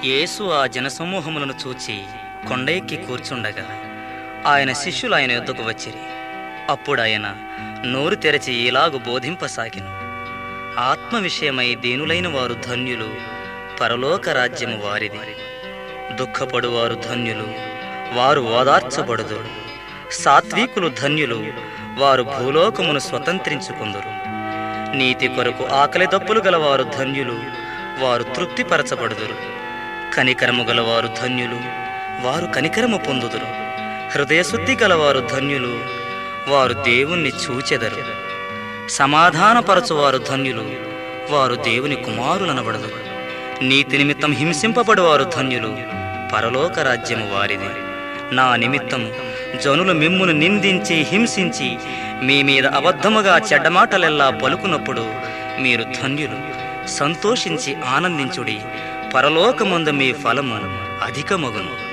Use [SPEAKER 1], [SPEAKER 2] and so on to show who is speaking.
[SPEAKER 1] యేసు ఆ జనసమూహములను చూచి కొండ ఎక్కి కూర్చుండగా ఆయన శిష్యులు ఆయన యొద్దకు వచ్చిరి అప్పుడు ఆయన నోరు తెరచి ఇలాగు బోధింపసాగిను ఆత్మ విషయమై దీనులైన వారు ధన్యులు పరలోక రాజ్యము వారిది దుఃఖపడువారు ధన్యులు వారు ఓదార్చబడుదు సాత్వికులు ధన్యులు వారు భూలోకమును స్వతంత్రించుకుందురు నీతి కొరకు ఆకలి దప్పులు గలవారు ధన్యులు వారు తృప్తిపరచబడుదురు కనికరము గలవారు ధన్యులు వారు కనికరము పొందుదురు హృదయశుద్ధి గలవారు ధన్యులు వారు దేవుణ్ణి చూచెదరు సమాధానపరచువారు ధన్యులు వారు దేవుని కుమారులనబడదురు నీతి నిమిత్తం హింసింపబడువారు ధన్యులు పరలోక రాజ్యము వారిది నా నిమిత్తం జనులు మిమ్మును నిందించి హింసించి మీ మీద అబద్ధముగా చెడ్డమాటలెల్లా పలుకున్నప్పుడు మీరు ధన్యులు సంతోషించి ఆనందించుడి పరలోకమందు మీ ఫలము అధికమగును